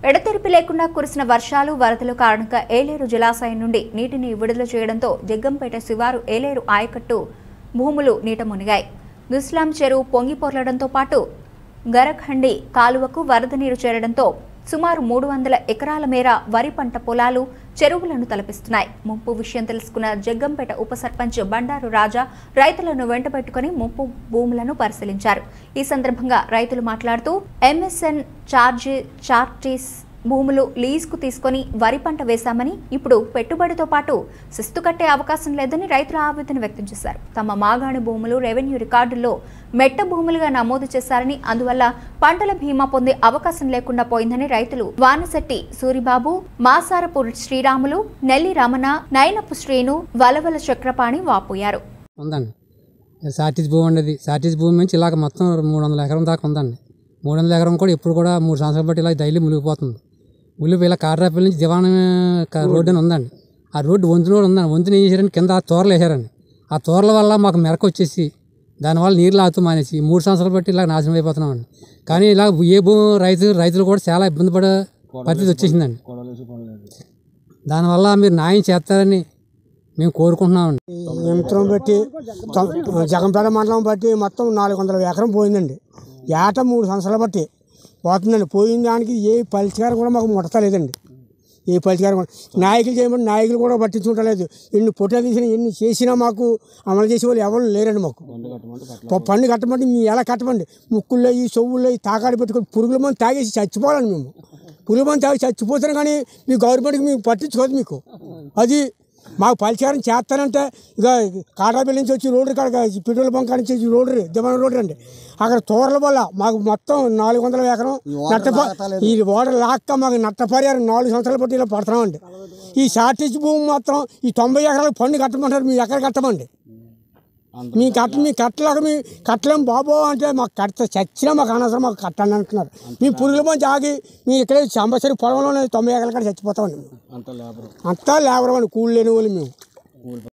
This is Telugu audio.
ఎడతెరిపి లేకుండా కురిసిన వర్షాలు వరదలు కారణంగా ఏలేరు జలాశయం నుండి నీటిని విడుదల చేయడంతో జగ్గంపేట శివారు ఏలేరు ఆయకట్టు భూములు నీట మునిగాయి దుస్లాం చెరువు పొంగి పొర్లడంతో పాటు గరఖండి కాలువకు వరద నీరు చేరడంతో సుమారు మూడు వందల ఎకరాల మేర వరి పంట పొలాలు చెరువులను తలపిస్తున్నాయి ముంపు విషయం తెలుసుకున్న జగ్గంపేట ఉప సర్పంచ్ బండారు రాజా రైతులను వెంటబెట్టుకుని ముంపు భూములను పరిశీలించారు ఈ సందర్భంగా రైతులు మాట్లాడుతూ ఎంఎస్ఎన్ చార్జీ చార్టీస్ భూములు లీజుకు తీసుకొని వరి పంట వేశామని ఇప్పుడు పెట్టుబడితో పాటు శిస్తు కట్టే అవకాశం లేదని రైతులు ఆవేదన వ్యక్తం చేశారు తమ మాగాణి భూములు రెవెన్యూ రికార్డుల్లో మెట్ట భూములుగా నమోదు చేశారని అందువల్ల పంటల బీమా పొందే అవకాశం లేకుండా పోయిందని రైతులు వానశెట్టి సూరిబాబు మాసారపు శ్రీరాములు నెల్లి రమణ నయనపు శ్రీను వలవల చక్రపాణి వాపోయారు ఉందండి సార్టీస్ భూమి ఉండేది సార్టీస్ భూమి నుంచి ఇలాగ మొత్తం మూడు వందల ఎకరం దాకా ఉందండి మూడు వందల ఎకరం కూడా ఇప్పుడు కూడా మూడు సంవత్సరాలు బట్టి ఇలా డైలీ మునిగిపోతుంది మునిగిపోయి ఇలా కాడ్రాపల్లి నుంచి దివాణం క- రోడ్డు అని ఉందండి ఆ రోడ్డు వంతున కూడా ఉందండి వంతున ఏం చేశారండి కింద ఆ తోరలు వేసారండి ఆ తోరల వల్ల మాకు మెరక వచ్చేసి దానివల్ల నీళ్ళు ఆగుతూ మానేసి ఈ మూడు సంవత్సరాలు బట్టి ఇలా నాశనం అయిపోతున్నామండి కానీ ఇలా ఏ భూమి రైతు రైతులు కూడా చాలా ఇబ్బంది పడే పరిస్థితి వచ్చేసిందండి దానివల్ల మీరు న్యాయం చేస్తారని మేము కోరుకుంటున్నామండి నిమిత్రం బట్టి తొ- జగంపేట మండలం బట్టి మొత్తం నాలుగు వందల ఎకరం పోయిందండి ఏట మూడు సంవత్సరాలు బట్టి పోతుందండి పోయిన దానికి ఏ పరిష్కారం కూడా మాకు ముడతలేదండి ఏ పరిష్కారం కూడా నాయకులు చేయమంటే నాయకులు కూడా పట్టించుకుంటలేదు ఎన్ని పొట్ట తీసినా ఎన్ని చేసినా మాకు అమలు చేసే వాళ్ళు ఎవరు లేరండి మాకు ప- పన్ను కట్టమంటే మేము ఎలా కట్టమండి ముక్కుల్లో ఈ చెవుల్లో ఈ తాకాడి పెట్టుకొని పురుగుల మంది తాగేసి చచ్చిపోవాలండి మేము పురుగుల మంది తాగి చచ్చిపోతాను కానీ మీ గవర్నమెంట్కి మీకు పట్టించుకోదు మీకు అది మాకు పరిష్కారం చేస్తానంటే ఇక కాటాపల్లి నుంచి వచ్చి రోడ్డు కాడ పెట్రోల్ బంక్ కాడ నుంచి వచ్చి రోడ్డు దివాణ రోడ్డు అండి అక్కడ తోరల వల్ల మాకు మొత్తం నాలుగు వందల ఎకరం నట్టప ఈ ఓడర్ లాక్క మాకు నట్టపరిహారం నాలుగు సంవత్సరాలు బట్టి ఇలా పడుతున్నామండి ఈ షార్టేజ్ భూమి మాత్రం ఈ తొంభై ఎకరాలకు పన్ను కట్టమంటారు మీ ఎక్కడ కట్టమండి మీ కట్ట మీ కట్టలేక మీ కట్టలేం బాబో అంటే మాకు కట్ట చచ్చినా మాకు అనవసరం మాకు కట్టండి అంటున్నారు మీ పురుగుల మంచి ఆగి మీ ఇక్కడే సంవత్సరం పొలంలోనే తొంభై ఎకరాల కాడ చచ్చిపోతామండి మేము. అంతా లేబర్ అండి కూలి లేని వాళ్ళు మేము